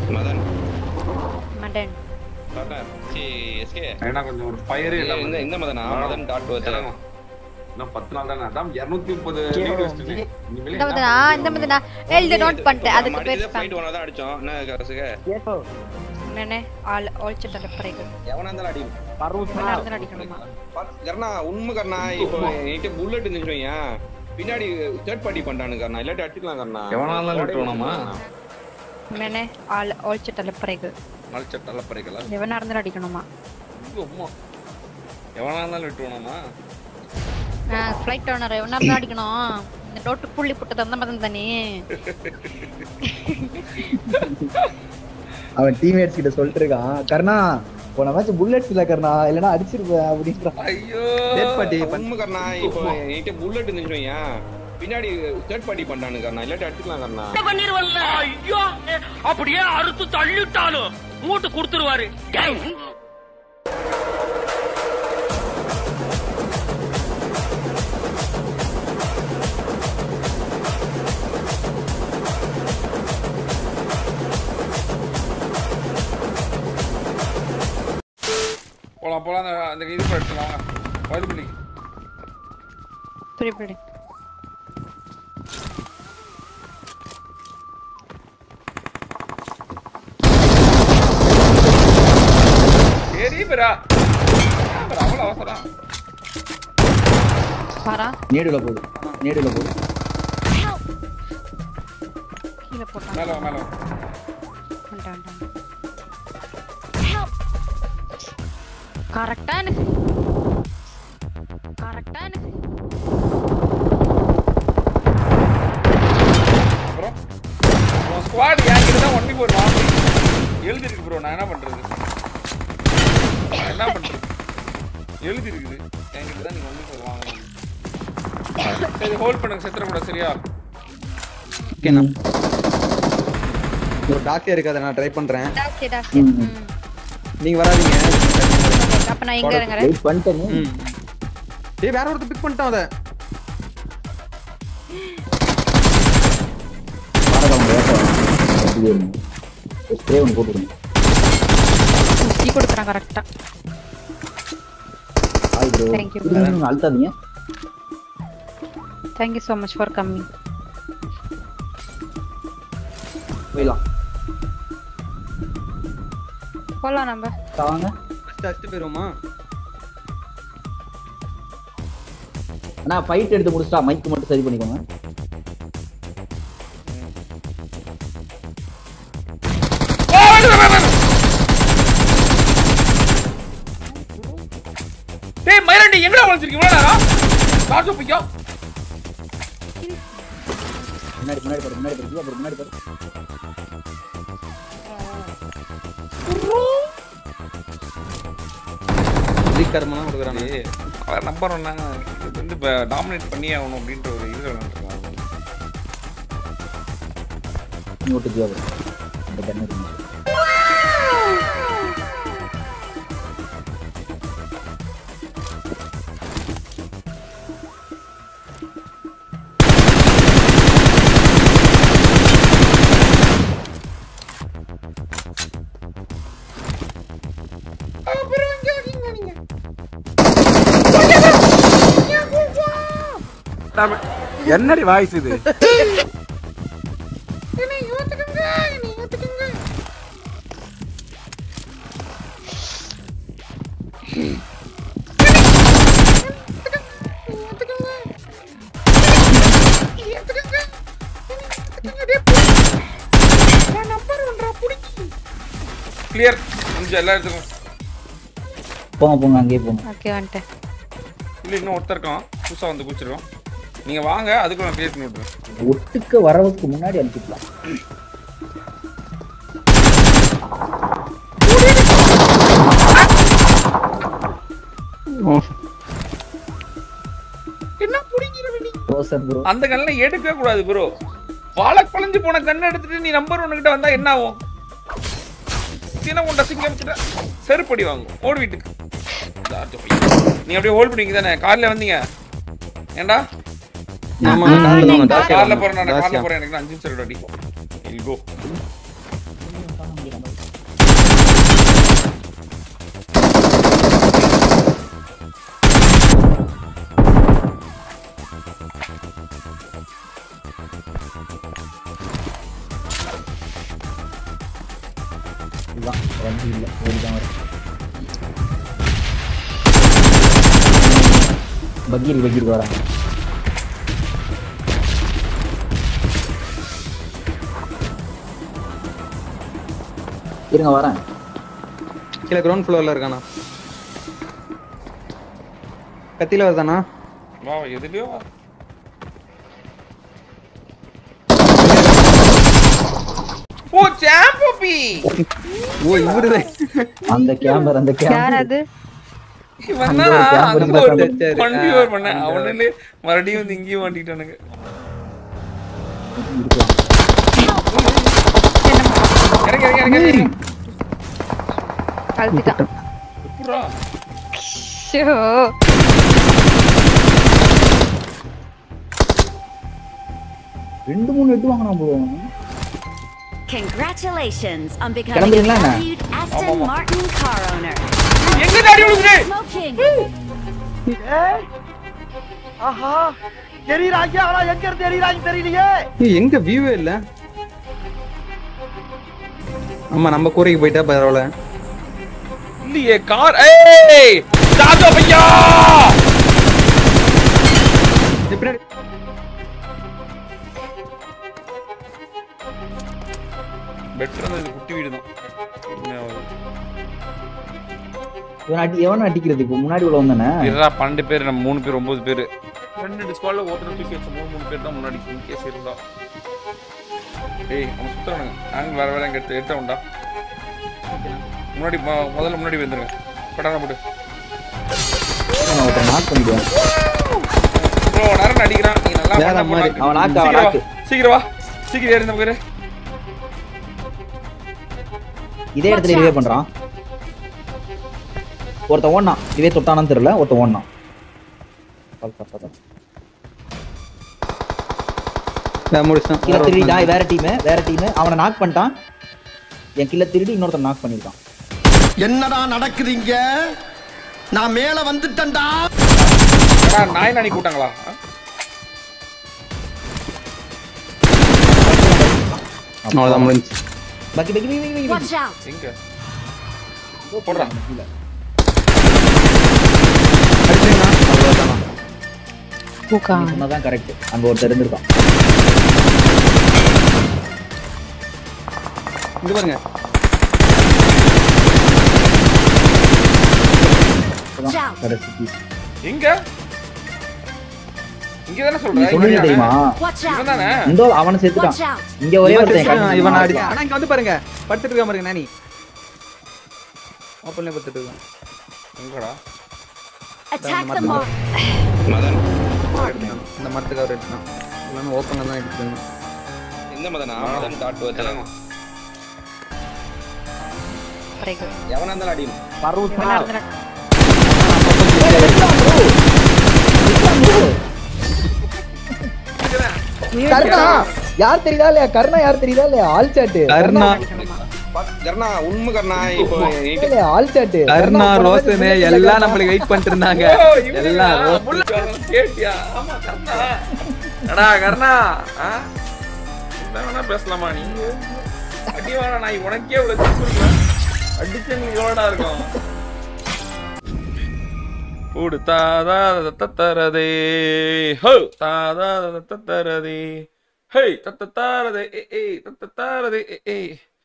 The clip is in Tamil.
Madan Madan doctor C SK ஏன்னா கொஞ்சம் ஒரு ஃபயரே இந்த இல்லாம இந்த மதனா மதன் டாட் வச்சு இறங்கும். இன்னும் பத்து நாள் தானே அதான் இருநூத்தி முப்பது இந்த மதனா இந்த மதனா எழுதி நோட் பண்ணிட்டேன் அதுக்கு பேர் ஃபைட் ஒண்ணா தான் அடிச்சோம் என்ன கரசுக என்னனே ஆல் ஆல் சட்டல பிறகு எவனா இருந்தாலும் அடி எவனா இருந்தாலும் அடிக்கணுமா கர்ணா உண்மை கர்ணா இப்போ என்கிட்ட புல்லட் இருந்துச்சு வையேன் பின்னாடி தேர்ட் பார்ட்டி பண்றானு கர்ணா இல்லாட்டி அடிச்சுக்கலாம் கர்ணா எவனா இருந்தாலும் விட்டுருவோமா என்னனே ஆல் ஆல் சட்டல பிறகு மலைச்சட்டெல்லாம் பறிக்கலாம் எவனா இருந்தாலும் அடிக்கணுமா அம்மா எவனா இருந்தாலும் விட்டுருவோமா ஃப்ளைட் ஓனர் எவனா இருந்தாலும் அடிக்கணும் இந்த டோட்டு புள்ளி போட்டது அந்த மதம் தானே அவன் டீம்மேட்ஸ் கிட்ட சொல்லிட்டு இருக்கான் கர்ணா போன மேட்ச் புல்லட்ஸ் இல்ல கர்ணா இல்லனா அடிச்சிருப்பேன் அப்படின்றான் ஐயோ Third party உண்மை கர்ணா இப்போ என்கிட்ட புல்லட் இருந்துச்சு வையேன் பின்னாடி தேர்ட் பார்ட்டி பண்றானு கர்ணா இல்லாட்டி அடிச்சுக்கலாம் கர்ணா பண்ணிருவல்ல ஐயோ அப்படியே அறுத்து தள்ளிட்டாலும் மூட்டு கொடுத்துருவாரு போலாம் போலாம் அந்த அந்த இது போயிடுச்சுலாம் வயலுப்பள்ளி புரிய புரிய சரி பிரா அவ்வளோ அவசரம் பாரா நேடுல போடு நேடுல போடு கீழே போட்டான் மேலே வா மேலே வா வந்துட்டான், வந்துட்டான். கரெக்டா எனக்கு கரெக்டா எனக்கு அப்புறம் உன் ஸ்குவாட் என்கிட்ட தான் ஒன்லி ஒரு வாங்கி எழுதிருக்கு ப்ரோ நான் என்ன பண்றது நான் என்ன பண்றது எழுதிருக்குது என்கிட்ட தான் நீங்க ஒன்லி ஒரு வாங்கணும் சரி ஹோல்ட் பண்ணுங்க செத்துற கூட சரியா ஓகேண்ணா ஒரு டாக்கே இருக்காத நான் ட்ரை பண்றேன் டாக்ஸி டாக்ஸி ம். ம். நீங்க வராதீங்க அப்ப நான் இங்க இறங்குறேன் வெயிட் பண்ணிட்டேன் ஏய் வேற ஒருத்தர் பிக் பண்ணிட்டான் அத ஸ்ப்ரே ஒன்று போட்டுருங்க டீ கொடுக்குறான் கரெக்டா ஹாய் ப்ரோ Thank you. அழுத்தாதீங்க thank you so much for coming போயிடலாம் போலாம் நம்ம வாங்க ஃபர்ஸ்ட் அடிச்சு போயிருவோமா அண்ணா ஃபைட் எடுத்து முடிச்சிட்டா மைக் மட்டும் சரி பண்ணிக்கோங்க டேய் மயிரண்டி எங்கடா ஒளிச்சிருக்கீங்க இவ்வளவு நேரம் காசு பிக்கோ முன்னாடி முன்னாடி பாரு முன்னாடி பாரு அப்புறம் முன்னாடி பாரு ரீகர்மெல்லாம் கொடுக்குறானே அவன் நம்பர் ஒன்னாங்க இது வந்து இப்போ டாமினேட் பண்ணியே ஆகணும் அப்படின்ற ஒரு இது விளையாண்டுருக்காங்க நீ விட்டு ஜியா இந்த கண்ணு இருக்கு என்னடி வாய்ஸ் இது கிளியர் கொஞ்சம் எல்லா இடத்துக்கும் போங்க போங்க அங்கேயே போங்க ஓகே வந்துட்டேன் இல்லை இன்னும் ஒருத்தர் இருக்கான் புதுசாக வந்து குச்சிருக்கோம் நீங்கள் வாங்க அதுக்கு நான் கிளியர் பண்ணி விட்ருவேன் ஒட்டுக்க வரவுக்கு முன்னாடி அனுப்பிக்கலாம் ரோசன் ப்ரோ அந்த கண்ணை எடுக்கவே கூடாது ப்ரோ வாழை குழஞ்சு போன கண்ணை எடுத்துட்டு நீ நம்பர் ஒன்று கிட்ட வந்தா என்ன ஆகும் சின்ன உண்ட சிங்கம் கிட்ட செருப்படி வாங்கும் ஓடு வீட்டுக்கு தார்ஜோ பையன். நீங்க அப்படியே ஹோல்ட் பண்ணிங்க தானே கார்ல வந்தீங்க ஏன்டா ஆமா கார்ல தான் கார்ல கார்ல போறேன் நான் கார்ல போறேன் எனக்கு அஞ்சு நிமிஷம் அடி இல் கோ இதுதான் ரெண்டு இல்ல ஒரு தான் வரும் பக்கீர் பக்கீர் வராங்க இருங்க வரேன் கீழே கிரவுண்ட் ஃப்ளோர்ல இருக்கானா கத்தியில வருதானா வா எதுலயோ வா ஓ சாம்பி ஓ இவருதான் அந்த கேமரா அந்த யார் கேமரா அது இவன் அங்க தான் ஒரு camera அங்க இருந்தா ஒரு சரி, சரி. வண்டி ஆ, ஓர் பண்ண அந்த- அவனே மறுபடியும் வந்து இங்கேயும் மாட்டிட்டானுங்க இறங்க இறங்க இறங்க இறங்க அழுத்திட்டான் எப்படிடா? ஷோ ரெண்டு மூணு எட்டு வாங்கினா போடுவோம் Congratulations on becoming a கிளம்புறீங்களா என்ன? valued Aston Martin car owner. எங்க தாடி விழுகுது Smoking. ஏய், எங்க வியூவே இல்ல ஆமா நம்ம கூரைக்கு போயிட்டா பரவாயில்ல இல்லையே கார் ஏய் தாத்தா பையா ஏய், பின்னாடி பெட்டர் இருந்தது குட்டி வீடு தான் இவன் அடி எவனை அடிக்கிறது இப்போ முன்னாடி உள்ள வந்தானே இருடா பன்னெண்டு பேர் நம்ம மூணு பேர் ஒன்பது பேர் ரெண்டு ஸ்குவாட்ல ஒருத்தர் தூக்கி வச்ச மூணு மூணு பேர் தான் முன்னாடி கேஸ் இருந்தா ஏய் அவன் சுத்துறானுங்க நாங்க வேற வேற எங்க எடுத்து எடுத்த உண்டா முன்னாடி மொ- முதல்ல முன்னாடி வந்துருங்க பட்டான போட்டு அவனை ஒருத்தன் நாக் பண்ணிடுவேன் இவ்வளோ நேரம் அடிக்கிறான் நீ நல்லா வேற பண்ண மாதிரி. போனா- அவன் knock, அவன் சீக்கிரம் வா, knock. சீக்கிரம் வா சீக்கிரம் ஏறி நம்ம பேரு இதே இடத்துல ரிவே பண்றான் ஒருத்தன் ஓடனான் இதே தொட்டானான்னு தெரியல ஒருத்தன் ஓடனான் பால் பால் பால். நான் முடிச்சிட்டேன் கீழே திருடிட்டான் வேற டீம் வேற டீம் அவனை நாக் பண்ணிட்டான் என் கீழே திருடி இன்னொருத்தன் நாக் பண்ணிருக்கான் என்னடா நடக்குதுங்க நான் மேல வந்துட்டேன்டா அடா, நாய் நாணி கூட்டாங்களா ஆ? அவ்வளவுதான் முடிஞ்சு பக்கி பக்கி பக்கி பக்கி Watch out. எங்க போடுறான் பூக்கா சொன்னதான் கரெக்ட் அங்க ஒருத்தர் இருந்திருக்கான் இங்க பாருங்க Watch out. கடைசி piece. எங்க இங்க தானே சொல்ற சொன்னது இங்க தெரியுமா Watch out. இவன் தானே இந்தோ அவனை செத்துட்டான் Watch out. இங்க ஒரே இவன் ஒருத்தன் செத்துட்டான், கண்ணு இவன் மாட்டுறான். அடிச்சான். ஆனா இங்க வந்து பாருங்க படுத்துட்டு இருக்க பாருங்க நானி ஓப்பன்ல படுத்துட்டு இருக்கான் எங்கடா Attack the mark. மதன் இந்த மரத்துக்கு அவர் எடுத்தான் எல்லாமே ஓப்பன்ல தான் எடுத்துருந்தோம் எந்த மதனா மதன் டாட் வருது எவனா இருந்தாலும் அடியும் பருவத்தா. கருணா யார் தெரியுதா இல்லையா கருணா யார் தெரியுதா இல்லையா ஆல் சாட்டு கர்ணா கர்ணா உண்மை கர்ணா இப்போ என்கிட்ட இல்லையா ஆல் சாட்டு கர்ணா ரோசனு எல்லாம் நம்மளுக்கு வெயிட் பண்ணிட்டு இருந்தாங்க ஓ, இவனுங்களா? எல்லாம் ரோஸ் புல்லட் வேணும், கேட்டியா ஆமா கர்ணா அடா கர்ணா ஆ? என்ன வேணா பேசலாமா நீ அடி வேணா நான் உனக்கே இவ்வளவு திக்கு இருக்கேன். அடிச்சு எங்களுக்கு எவ்வளோடா இருக்கும் கூடு தாதா தத்தரதே ஹோ தாதா தத்தரதே ஹே தத்தரதே ஏ ஏ தத்தரதே ஏ ஏ